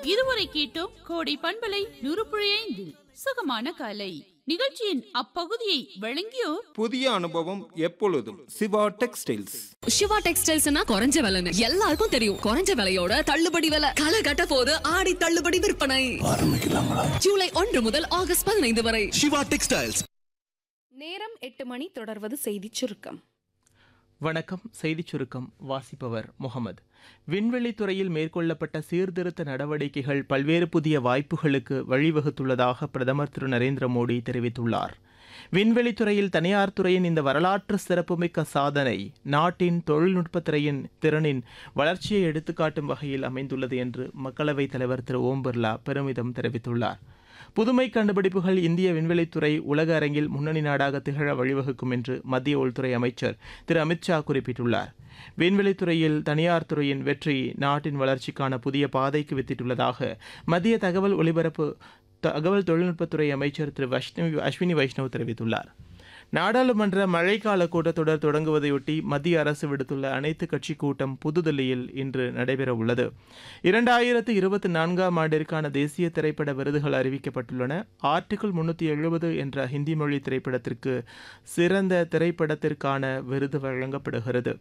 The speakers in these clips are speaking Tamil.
இதுவரை கேட்டோம் கோடை பண்பலை நூறு புள்ளி ஐந்தில் சுகமான காலை நிகழ்ச்சியின் அப்பகுதியை வழங்கியோர் புதிய அனுபவம் எப்பொழுதும் சிவா டெக்ஸ்டைல்ஸ் சிவா டெக்ஸ்டைல்ஸ்னா குறைஞ்ச விலைன்னு எல்லாருக்கும் தெரியும் குறைஞ்ச விலையோட தள்ளுபடி விலை களை கட்ட போது ஆடி தள்ளுபடி விற்பனை ஜூலை ஒன்று முதல் ஆகஸ்ட் பதினைந்து வரை சிவா டெக்ஸ்டைல்ஸ் நேரம் எட்டு மணி தொடர்வது செய்திச் சுருக்கம் வணக்கம் செய்திச் சுருக்கம் வாசிப்பவர் முகமது விண்வெளித் துறையில் மேற்கொள்ளப்பட்ட சீர்திருத்த நடவடிக்கைகள் பல்வேறு புதிய வாய்ப்புகளுக்கு வழிவகுத்துள்ளதாக பிரதமர் திரு நரேந்திர மோடி தெரிவித்துள்ளார் விண்வெளித் துறையில் தனியார் துறையின் இந்த வரலாற்று சிறப்புமிக்க சாதனை நாட்டின் தொழில்நுட்பத் துறையின் திறனின் வளர்ச்சியை எடுத்துக்காட்டும் வகையில் அமைந்துள்ளது என்று மக்களவைத் தலைவர் திரு ஓம் பிர்லா பெருமிதம் தெரிவித்துள்ளார் புதுமை கண்டுபிடிப்புகள் இந்திய விண்வெளித்துறை உலக அரங்கில் முன்னணி நாடாக திகழ வழிவகுக்கும் என்று மத்திய உள்துறை அமைச்சர் திரு அமித்ஷா குறிப்பிட்டுள்ளார் விண்வெளித்துறையில் தனியார் துறையின் வெற்றி நாட்டின் வளர்ச்சிக்கான புதிய பாதைக்கு வித்திட்டுள்ளதாக மத்திய தகவல் ஒலிபரப்பு தகவல் தொழில்நுட்பத்துறை அமைச்சர் திரு வைஷ்ணவி அஸ்வினி வைஷ்ணவ் தெரிவித்துள்ளார் நாடாளுமன்ற மழைக்கால கூட்டத்தொடர் தொடங்குவதையொட்டி மத்திய அரசு விடுத்துள்ள அனைத்து கட்சி கூட்டம் புதுதில்லியில் இன்று நடைபெற உள்ளது இரண்டாயிரத்து இருபத்தி நான்காம் ஆண்டிற்கான தேசிய திரைப்பட விருதுகள் அறிவிக்கப்பட்டுள்ளன ஆர்டிகிள் முன்னூற்றி எழுபது என்ற ஹிந்தி மொழி திரைப்படத்திற்கு சிறந்த திரைப்படத்திற்கான விருது வழங்கப்படுகிறது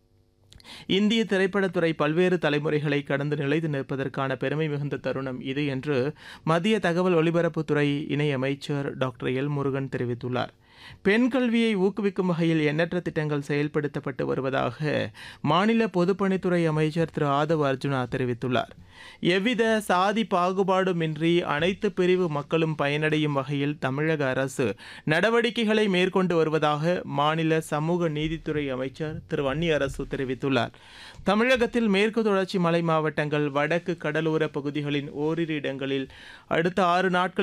இந்திய திரைப்படத்துறை பல்வேறு தலைமுறைகளை கடந்து நிலைத்து நிற்பதற்கான பெருமை மிகுந்த தருணம் இது என்று மத்திய தகவல் ஒலிபரப்புத்துறை இணையமைச்சர் டாக்டர் எல் முருகன் தெரிவித்துள்ளார் பெண் கல்வியை ஊக்குவிக்கும் வகையில் எண்ணற்ற திட்டங்கள் செயல்படுத்தப்பட்டு வருவதாக மாநில பொதுப்பணித்துறை அமைச்சர் திரு ஆதவ் அர்ஜுனா தெரிவித்துள்ளார் எவ்வித சாதி பாகுபாடுமின்றி அனைத்து பிரிவு மக்களும் பயனடையும் வகையில் தமிழக அரசு நடவடிக்கைகளை மேற்கொண்டு வருவதாக மாநில சமூக நீதித்துறை அமைச்சர் திரு வன்னி அரசு தெரிவித்துள்ளார் தமிழகத்தில் மேற்கு தொடர்ச்சி மலை மாவட்டங்கள் வடக்கு கடலோர பகுதிகளின் ஓரிரு இடங்களில் அடுத்த ஆறு நாட்கள்